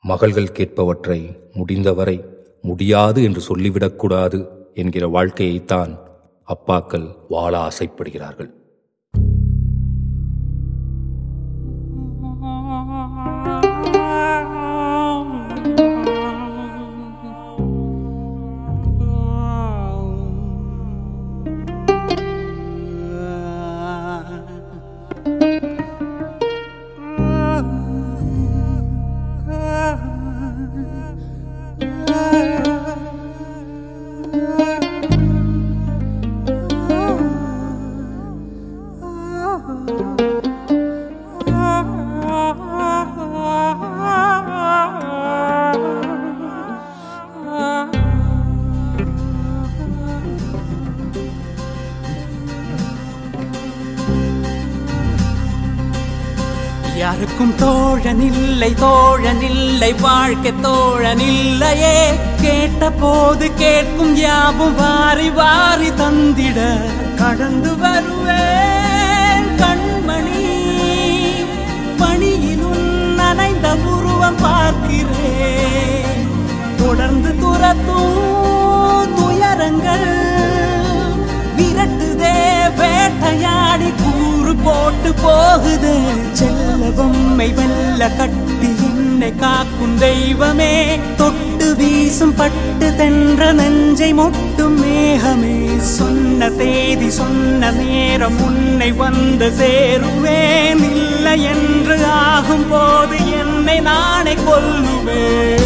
மகள்கள் கேட்பவற்றை முடிந்தவரை முடியாது என்று சொல்லிவிடக்கூடாது என்கிற வாழ்க்கையைத்தான் அப்பாக்கள் வாழ ஆசைப்படுகிறார்கள் யாருக்கும் தோழனில்லை தோழனில்லை வாழ்க்கை தோழனில்லையே கேட்ட போது கேட்கும் யாவும் வாரி வாரி தந்திட கடந்து வருவேன் கண்மணி பணியிலும் நனைந்த உருவம் பார்க்கிறேன் தொடர்ந்து துரத்தும் துயரங்கள் விரட்டுதே வேட்டையாடி கூறு போட்டு போகுது செல்ல பொம்மை வெல்ல கட்டி என்னை காக்கும் தெய்வமே தொட்டு வீசும் பட்டு தென்ற நெஞ்சை மொட்டும் மேகமே சொன்ன தேதி சொன்ன நேரம் உன்னை வந்து சேருவேன் இல்லை என்று ஆகும் போது என்னை நானே கொல்லுவேன்